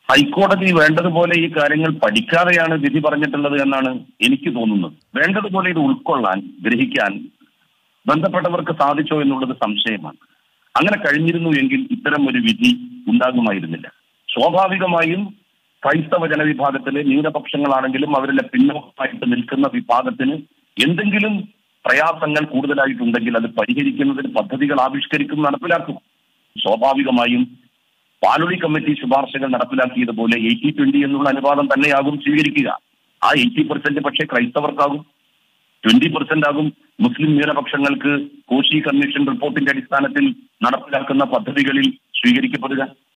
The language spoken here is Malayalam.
ഹൈക്കോടതി വേണ്ടതുപോലെ ഈ കാര്യങ്ങൾ പഠിക്കാതെയാണ് വിധി പറഞ്ഞിട്ടുള്ളത് എന്നാണ് എനിക്ക് തോന്നുന്നത് വേണ്ടതുപോലെ ഇത് ഉൾക്കൊള്ളാൻ ഗ്രഹിക്കാൻ ബന്ധപ്പെട്ടവർക്ക് സാധിച്ചോ എന്നുള്ളത് സംശയമാണ് അങ്ങനെ കഴിഞ്ഞിരുന്നു എങ്കിൽ ഇത്തരം ഒരു വിധി ഉണ്ടാകുമായിരുന്നില്ല സ്വാഭാവികമായും ക്രൈസ്തവ ജനവിഭാഗത്തിലെ ന്യൂനപക്ഷങ്ങളാണെങ്കിലും അവരിലെ പിന്നോക്കമായിട്ട് നിൽക്കുന്ന വിഭാഗത്തിന് എന്തെങ്കിലും പ്രയാസങ്ങൾ കൂടുതലായിട്ടുണ്ടെങ്കിൽ അത് പരിഹരിക്കുന്നതിന് പദ്ധതികൾ ആവിഷ്കരിക്കും നടപ്പിലാക്കും സ്വാഭാവികമായും പാലൊളി കമ്മിറ്റി ശുപാർശകൾ നടപ്പിലാക്കിയതുപോലെ എയ്റ്റി ട്വന്റി എന്നുള്ള അനുപാതം തന്നെയാകും സ്വീകരിക്കുക ആ എയ്റ്റി പെർസെന്റ് പക്ഷേ ക്രൈസ്തവർക്കാകും ട്വന്റി പെർസെന്റ് ആകും മുസ്ലിം ന്യൂനപക്ഷങ്ങൾക്ക് കോശി കമ്മീഷൻ റിപ്പോർട്ടിന്റെ അടിസ്ഥാനത്തിൽ നടപ്പിലാക്കുന്ന പദ്ധതികളിൽ സ്വീകരിക്കപ്പെടുക